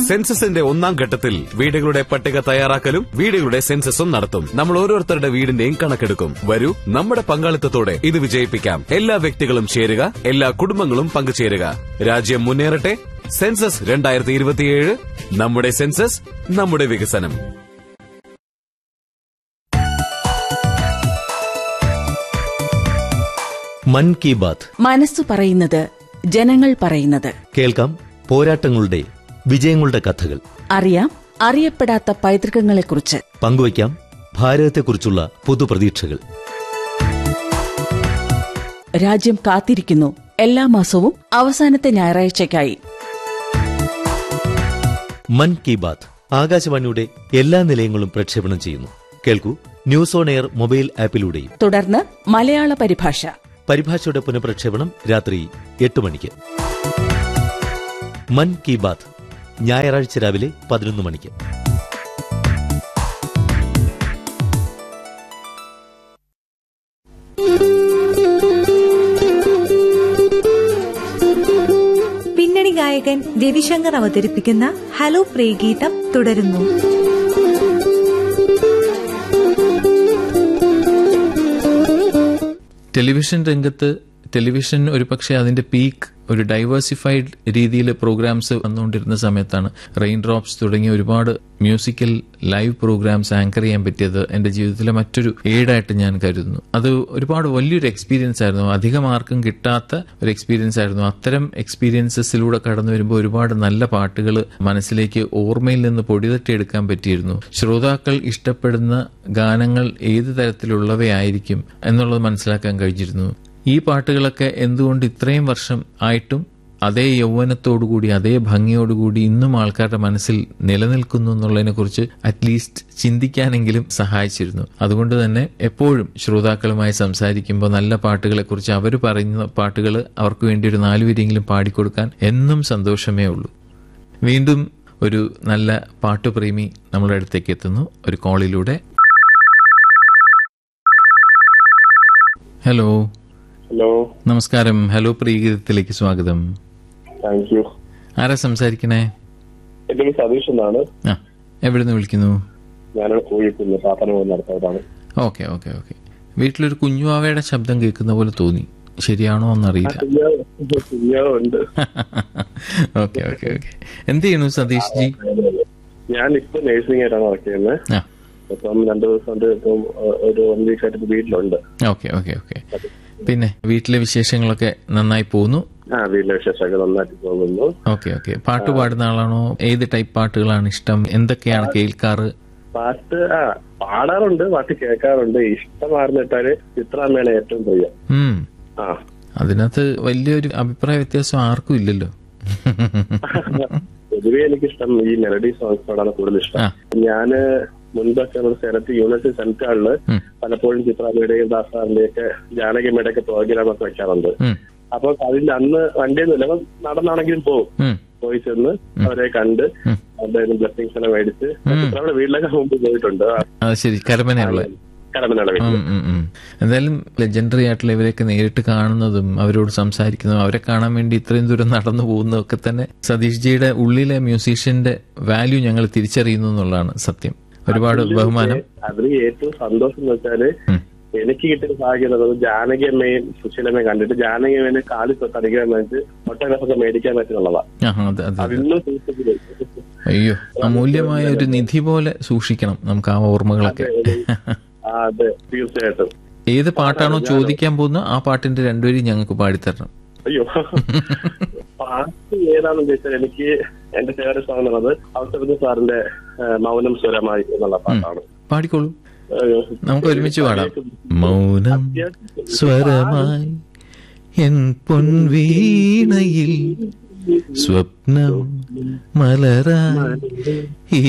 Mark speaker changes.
Speaker 1: സെൻസസിന്റെ ഒന്നാം ഘട്ടത്തിൽ വീടുകളുടെ പട്ടിക തയ്യാറാക്കലും വീടുകളുടെ സെൻസസും നടത്തും നമ്മൾ ഓരോരുത്തരുടെ വീടിന്റെയും കണക്കെടുക്കും വരൂ നമ്മുടെ പങ്കാളിത്തത്തോടെ ഇത് വിജയിപ്പിക്കാം എല്ലാ വ്യക്തികളും ചേരുക എല്ലാ കുടുംബങ്ങളും പങ്കുചേരുക രാജ്യം മുന്നേറട്ടെ സെൻസസ് രണ്ടായിരത്തി ഇരുപത്തിയേഴ് നമ്മുടെ സെൻസസ് നമ്മുടെ വികസനം
Speaker 2: മൻ കി ബാത്ത്
Speaker 3: മനസ്സു പറയുന്നത് ജനങ്ങൾ പറയുന്നത്
Speaker 2: കേൾക്കാം പോരാട്ടങ്ങളുടെ വിജയങ്ങളുടെ കഥകൾ
Speaker 3: അറിയാം അറിയപ്പെടാത്ത പൈതൃകങ്ങളെക്കുറിച്ച്
Speaker 2: പങ്കുവയ്ക്കാം ഭാരതത്തെക്കുറിച്ചുള്ള പുതുപ്രതീക്ഷകൾ
Speaker 3: രാജ്യം കാത്തിരിക്കുന്നു എല്ലാ മാസവും അവസാനത്തെ ഞായറാഴ്ചയ്ക്കായി
Speaker 2: മൻ കി ബാത്ത് ആകാശവാണിയുടെ എല്ലാ നിലയങ്ങളും പ്രക്ഷേപണം ചെയ്യുന്നു കേൾക്കൂ ന്യൂസ് ഓൺ എയർ മൊബൈൽ ആപ്പിലൂടെയും
Speaker 3: തുടർന്ന് മലയാള പരിഭാഷ
Speaker 2: പരിഭാഷയുടെ പുനഃപ്രക്ഷേപണം രാത്രി എട്ട് മണിക്ക് മൻ കി ബാത്ത് ഞായറാഴ്ച രാവിലെ പതിനൊന്ന് മണിക്ക്
Speaker 4: പിന്നണി ഗായകൻ രവിശങ്കർ അവതരിപ്പിക്കുന്ന ഹലോ പ്രിയഗീതം തുടരുന്നു
Speaker 5: ടെലിവിഷൻ രംഗത്ത് ടെലിവിഷൻ ഒരു പക്ഷേ അതിന്റെ പീക്ക് ഒരു ഡൈവേഴ്സിഫൈഡ് രീതിയിൽ പ്രോഗ്രാംസ് വന്നുകൊണ്ടിരുന്ന സമയത്താണ് റെയിൻ ഡ്രോപ്സ് തുടങ്ങിയ ഒരുപാട് മ്യൂസിക്കൽ ലൈവ് പ്രോഗ്രാംസ് ആങ്കർ ചെയ്യാൻ പറ്റിയത് എന്റെ ജീവിതത്തിലെ മറ്റൊരു എയ്ഡായിട്ട് ഞാൻ കരുതുന്നു അത് ഒരുപാട് വലിയൊരു എക്സ്പീരിയൻസ് ആയിരുന്നു അധികം ആർക്കും കിട്ടാത്ത ഒരു എക്സ്പീരിയൻസ് ആയിരുന്നു അത്തരം എക്സ്പീരിയൻസസിലൂടെ കടന്നു വരുമ്പോൾ ഒരുപാട് നല്ല പാട്ടുകൾ മനസ്സിലേക്ക് ഓർമ്മയിൽ നിന്ന് പൊടിതട്ടിയെടുക്കാൻ പറ്റിയിരുന്നു ശ്രോതാക്കൾ ഇഷ്ടപ്പെടുന്ന ഗാനങ്ങൾ ഏത് തരത്തിലുള്ളവയായിരിക്കും എന്നുള്ളത് മനസ്സിലാക്കാൻ കഴിഞ്ഞിരുന്നു ഈ പാട്ടുകളൊക്കെ എന്തുകൊണ്ട് ഇത്രയും വർഷം ആയിട്ടും അതേ യൗവനത്തോടുകൂടി അതേ ഭംഗിയോടുകൂടി ഇന്നും ആൾക്കാരുടെ മനസ്സിൽ നിലനിൽക്കുന്നു എന്നുള്ളതിനെക്കുറിച്ച് അറ്റ്ലീസ്റ്റ് ചിന്തിക്കാനെങ്കിലും സഹായിച്ചിരുന്നു അതുകൊണ്ട് തന്നെ എപ്പോഴും ശ്രോതാക്കളുമായി സംസാരിക്കുമ്പോൾ നല്ല പാട്ടുകളെക്കുറിച്ച് അവർ പറയുന്ന പാട്ടുകൾ അവർക്ക് വേണ്ടി ഒരു നാലുപേരെങ്കിലും പാടിക്കൊടുക്കാൻ എന്നും സന്തോഷമേ ഉള്ളൂ വീണ്ടും ഒരു നല്ല പാട്ടുപ്രേമി നമ്മുടെ അടുത്തേക്ക് എത്തുന്നു ഒരു കോളിലൂടെ ഹലോ
Speaker 6: ഹലോ
Speaker 5: നമസ്കാരം ഹലോ പ്രീഗീതത്തിലേക്ക് സ്വാഗതം
Speaker 6: താങ്ക് യു
Speaker 5: ആരാ സംസാരിക്കണേ
Speaker 6: എന്റെ പേര് സതീഷ് എന്നാണ്
Speaker 5: ആ എവിടെ നിന്ന് വിളിക്കുന്നു
Speaker 6: ഞാനൊരു കോഴിക്കുഞ്ഞ് പ്രാർത്ഥന പോലെ നടത്തുന്നതാണ്
Speaker 5: ഓക്കെ ഓക്കെ ഓക്കെ വീട്ടിലൊരു കുഞ്ഞുവാവയുടെ ശബ്ദം കേൾക്കുന്ന പോലെ തോന്നി ശരിയാണോ എന്നറിയില്ല
Speaker 6: കുഞ്ഞാവ് ഉണ്ട്
Speaker 5: ഓക്കെ ഓക്കെ ഓക്കെ എന്ത് ചെയ്യണു സതീഷ് ജി
Speaker 6: ഞാൻ ഇപ്പൊ നഴ്സിംഗ് ആയിട്ടാണ് വർക്ക് ചെയ്യുന്നത്
Speaker 5: ആ
Speaker 6: ഇപ്പം രണ്ടു ദിവസം കൊണ്ട് ഇപ്പം ഏഹ്, ഒരു വൺ വീക്ക് ആയിട്ട് ഇപ്പൊ വീട്ടിലുണ്ട്
Speaker 5: ഓക്കെ ഓക്കെ ഓക്കെ പിന്നെ വീട്ടിലെ വിശേഷങ്ങളൊക്കെ നന്നായി പോകുന്നു
Speaker 6: ആ വീട്ടിലെ വിശേഷമൊക്കെ നന്നായിട്ട് പോകുന്നു
Speaker 5: ഓക്കെ ഓക്കെ പാട്ട് പാടുന്ന ആളാണോ ഏത് ടൈപ്പ് പാട്ടുകളാണ് ഇഷ്ടം എന്തൊക്കെയാണ് കേൾക്കാറ്
Speaker 6: പാട്ട് ആ പാടാറുണ്ട് പാട്ട് കേൾക്കാറുണ്ട് ഇഷ്ടമാർന്നിട്ടാല് ചിത്രാമ്മയാണ് ഏറ്റവും പ്രിയം
Speaker 5: ഉം
Speaker 6: ആ
Speaker 5: അതിനകത്ത് വലിയൊരു അഭിപ്രായ വ്യത്യാസം ആർക്കും ഇല്ലല്ലോ
Speaker 6: പൊതുവെ എനിക്കിഷ്ടം ഈ മെലഡി സോങ്സിനോടാണ് കൂടുതൽ
Speaker 5: ആ.
Speaker 6: ഇഷ്ടം ഞാന് മുൻപൊക്കെ നമ്മുടെ സെനറ്റ് യൂണിവേഴ്സിറ്റി സെനറ്റ് ഹാളില്
Speaker 5: ഉം.
Speaker 6: പലപ്പോഴും ചിത്രാമ്മയുടെയും ദാസാറിന്റെയും ഒക്കെ ജാനകിയമ്മയുടെ ഒക്കെ പ്രോഗ്രാം ഒക്കെ വെക്കാറുണ്ട്
Speaker 5: ഉം,
Speaker 6: അപ്പൊ അതിൽ അന്ന് വണ്ടിയൊന്നുമില്ല അപ്പൊ നടന്നാണെങ്കിലും പോകും
Speaker 5: ഉം,
Speaker 6: പോയി ചെന്ന് അവരെ കണ്ട്
Speaker 5: ഉം.
Speaker 6: അവരുടെ ബ്ലെസ്സിങ്സ് എല്ലാം മേടിച്ച് ചിത്രാമ്മയുടെ വീട്ടിലൊക്കെ മുമ്പ് പോയിട്ടുണ്ട്
Speaker 5: അത് ശരി കരമനയുള്ള
Speaker 6: കടമനാളെ വീട്ടിൽ
Speaker 5: ഉം, ഉം, ഉം. എന്തായാലും ലെജൻഡറി ആയിട്ടുള്ള ഇവരെയൊക്കെ നേരിട്ട് കാണുന്നതും അവരോട് സംസാരിക്കുന്നതും അവരെ കാണാൻ വേണ്ടി ഇത്രയും ദൂരം നടന്നു പോകുന്നതും ഒക്കെ തന്നെ സതീഷ് ജിയുടെ ഉള്ളിലെ മ്യൂസീഷ്യന്റെ വാല്യൂ ഞങ്ങൾ തിരിച്ചറിയുന്നു എന്നുള്ളതാണ് സത്യം ഒരുപാട് ബഹുമാനം
Speaker 6: അതിൽ ഏറ്റവും സന്തോഷം എന്ന് വെച്ചാല്
Speaker 5: ഉം.
Speaker 6: എനിക്ക് കിട്ടിയ ഭാഗ്യം എന്ന് പറയുന്നത് ജാനകിയമ്മയും സുശീലമ്മയും കണ്ടിട്ട് ജാനകിയമ്മേനെ കാലിൽ തൊട്ട് അടിക്കാൻ വേണ്ടി ഒട്ടകസൊക്കെ മേടിക്കാൻ പറ്റുന്നുള്ളതാ
Speaker 5: ആ അതെ അതെ അതെ
Speaker 6: അതിന്നും സൂക്ഷിച്ചില്ല
Speaker 5: അയ്യോ അമൂല്യമായ ഒരു നിധി പോലെ സൂക്ഷിക്കണം നമുക്ക് ആ ഓർമ്മകളൊക്കെ
Speaker 6: ആ അതെ തീർച്ചയായിട്ടും
Speaker 5: ഏത് പാട്ടാണോ ചോദിക്കാൻ പോകുന്നത് ആ പാട്ടിന്റെ രണ്ടുപേരും ഞങ്ങൾക്ക് പാടിത്തരണം
Speaker 6: അയ്യോ പാട്ട് ഏതാണെന്ന് ചോദിച്ചാൽ എനിക്ക് എന്റെ ഫേവറേറ്റ് സോങ് എന്നുള്ളത് ഔസഫ് സാറിന്റെ ആ, മൗനം സ്വരമായി എന്നുള്ള പാട്ടാണ്
Speaker 5: പാടിക്കോളൂ
Speaker 6: അയ്യോ.
Speaker 5: നമുക്ക് ഒരുമിച്ച് പാടാം മൗനം സ്വരമായി എൻ പൊൻവീണയിൽ സ്വപ്നം മലരായി